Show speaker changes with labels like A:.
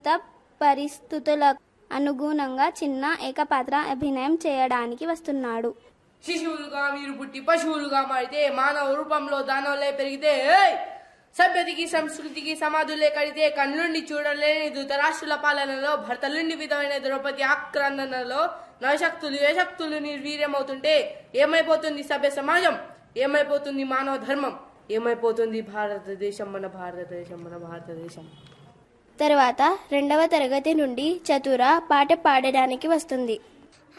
A: పరిస్థితులకు అనుగుణంగా చిన్న ఏకపాత్ర అభినయం చేయడానికి వస్తున్నాడు
B: శిశువులుగా మీరు పుట్టి పశువులుగా మారితే మానవ రూపంలో దానవులే పెరిగితే ఏయ్! సభ్యతకి సంస్కృతికి సమాధులే కడితే కన్నుండి చూడలేని ధృతరాష్ట్రుల పాలనలో భర్తలుండి విధమైన ద్రౌపది ఆక్రందనలో నవశక్తులు ఏ శక్తులు నిర్వీర్యమవుతుంటే ఏమైపోతుంది సభ్య సమాజం ఏమైపోతుంది మానవ ధర్మం ఏమైపోతుంది భారతదేశం మన భారతదేశం మన భారతదేశం
A: తర్వాత రెండవ తరగతి నుండి చతుర పాట పాడడానికి వస్తుంది